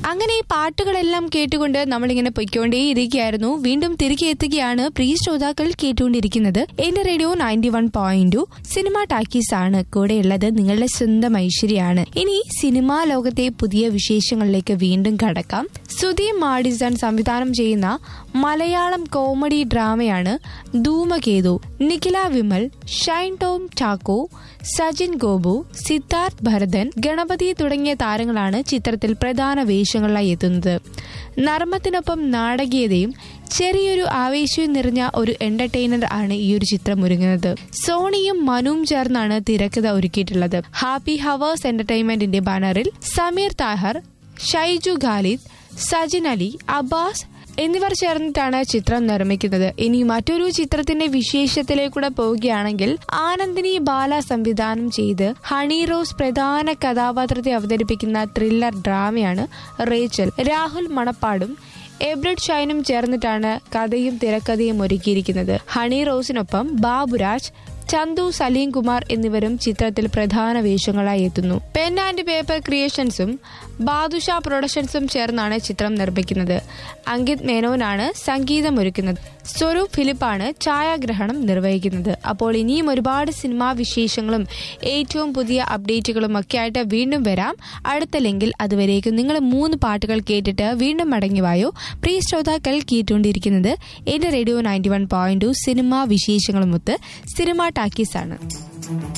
അങ്ങനെ ഈ പാട്ടുകളെല്ലാം കേട്ടുകൊണ്ട് നമ്മളിങ്ങനെ പൊയ്ക്കൊണ്ടേയിരിക്കുകയായിരുന്നു വീണ്ടും തിരികെ എത്തുകയാണ് പ്രിയ ശ്രോതാക്കൾ കേട്ടുകൊണ്ടിരിക്കുന്നത് എന്റെ radio ninety one point two cinema talkies ആണ് കൂടെയുള്ളത് നിങ്ങളുടെ സ്വന്തം ഐശ്വര്യാണ് ഇനി സിനിമാ ലോകത്തെ പുതിയ വിശേഷങ്ങളിലേക്ക് വീണ്ടും കടക്കാം സുധീർ മാഡിസൺ സംവിധാനം ചെയ്യുന്ന മലയാളം കോമഡി ഡ്രാമയാണ് ധൂമകേതു നിഖില വിമൽ ഷൈൻ ടോം ചാക്കോ സജിൻ ഗോപു സിദ്ധാർത്ഥ് ഭരതൻ ഗണപതി തുടങ്ങിയ താരങ്ങളാണ് ചിത്രത്തിൽ പ്രധാന വേഷങ്ങളിലായി എത്തുന്നത് നർമ്മത്തിനൊപ്പം നാടകീയതയും ചെറിയൊരു ആവേശവും നിറഞ്ഞ ഒരു എന്റർടൈനർ ആണ് ഈ ഒരു ചിത്രം ഒരുങ്ങുന്നത് സോണിയും മനുവും ചേർന്നാണ് തിരക്കഥ ഒരുക്കിയിട്ടുള്ളത് ഹാപ്പി ഹവേഴ്സ് എന്റർടൈൻമെന്റിന്റെ ബാനറിൽ സമീർ താഹർ ഷൈജു ഖാലിദ് സജിൻ അലി അബ്ബാസ് എന്നിവർ ചേർന്നിട്ടാണ് ചിത്രം നിർമ്മിക്കുന്നത് ഇനി മറ്റൊരു ചിത്രത്തിന്റെ വിശേഷത്തിലേക്കൂടെ പോവുകയാണെങ്കിൽ ആനന്ദിനി ബാല സംവിധാനം ചെയ്ത് ഹണി റോസ് പ്രധാന കഥാപാത്രത്തെ അവതരിപ്പിക്കുന്ന ത്രില്ലർ ഡ്രാമയാണ് റേച്ചൽ രാഹുൽ മണപ്പാടും എബ്രഡ് ഷൈനും ചേർന്നിട്ടാണ് കഥയും തിരക്കഥയും ഒരുക്കിയിരിക്കുന്നത് ഹണി റോസിനൊപ്പം ബാബുരാജ് ചന്തു സലീം കുമാർ എന്നിവരും ചിത്രത്തിൽ പ്രധാന വേഷങ്ങളായി എത്തുന്നു പെൻ ആൻഡ് പേപ്പർ ക്രിയേഷൻസും ബാദുഷ പ്രൊഡക്ഷൻസും ചേർന്നാണ് ചിത്രം നിർമ്മിക്കുന്നത് അങ്കിത് മേനോനാണ് സംഗീതം ഒരുക്കുന്നത് സ്വരൂപ് ഫിലിപ്പാണ് ഛായാഗ്രഹണം നിർവഹിക്കുന്നത് അപ്പോൾ ഇനിയും ഒരുപാട് സിനിമാ വിശേഷങ്ങളും ഏറ്റവും പുതിയ അപ്ഡേറ്റുകളും ഒക്കെ ആയിട്ട് വീണ്ടും വരാം അടുത്ത ലിങ്കിൽ അതുവരേക്കും നിങ്ങൾ മൂന്ന് പാട്ടുകൾ കേട്ടിട്ട് വീണ്ടും മടങ്ങിവായോ പ്രിയ ശ്രോതാക്കൾ കേട്ടുകൊണ്ടിരിക്കുന്നത് എന്റെ radio ninety one point two cinema വിശേഷങ്ങളുമൊത്ത് സിനിമ ടാക്കീസ് ആണ്